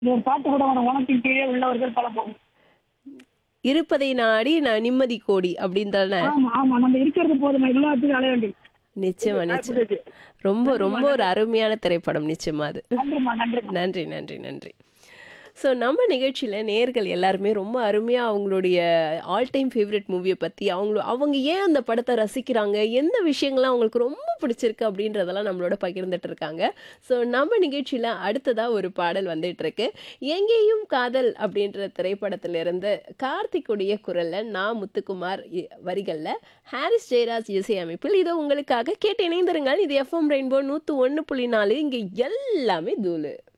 இந்த ஒரு பாட்டு கூட வரும் உனக்கு கீழே உள்ளவர்கள் பல போகும் இருப்பதை நாடி நான் நிம்மதி கோடி அப்படின்னு தானே ஆமா ஆமா நம்ம இருக்கிறது போதுமா எல்லாத்துக்கும் அலைய வேண்டியது நிச்சயமா நிச்சயம் ரொம்ப ரொம்ப ஒரு அருமையான திரைப்படம் நிச்சயமா அது நன்றிம்மா நன்றி நன்றி நன்றி நன்றி ஸோ நம்ம நிகழ்ச்சியில் நேர்கள் எல்லாருமே ரொம்ப அருமையாக அவங்களுடைய ஆல் டைம் ஃபேவரட் மூவியை பற்றி அவங்க அவங்க ஏன் அந்த படத்தை ரசிக்கிறாங்க எந்த விஷயங்கள்லாம் அவங்களுக்கு ரொம்ப பிடிச்சிருக்கு அப்படின்றதெல்லாம் நம்மளோட பகிர்ந்துட்டு இருக்காங்க ஸோ நம்ம நிகழ்ச்சியில் அடுத்ததாக ஒரு பாடல் வந்துட்டு இருக்கு எங்கேயும் காதல் அப்படின்ற திரைப்படத்திலிருந்து கார்த்திக்குடைய குரலில் நான் முத்துக்குமார் இ- வரிகளில் ஹாரிஸ் ஜெயராஜ் இசையமைப்பில் இதோ உங்களுக்காக கேட்டு இணைந்திருங்கள் இது எஃப்எம் ரெயின்போ நூற்று ஒன்று புள்ளி நாலு இங்கே எல்லாமே தூளு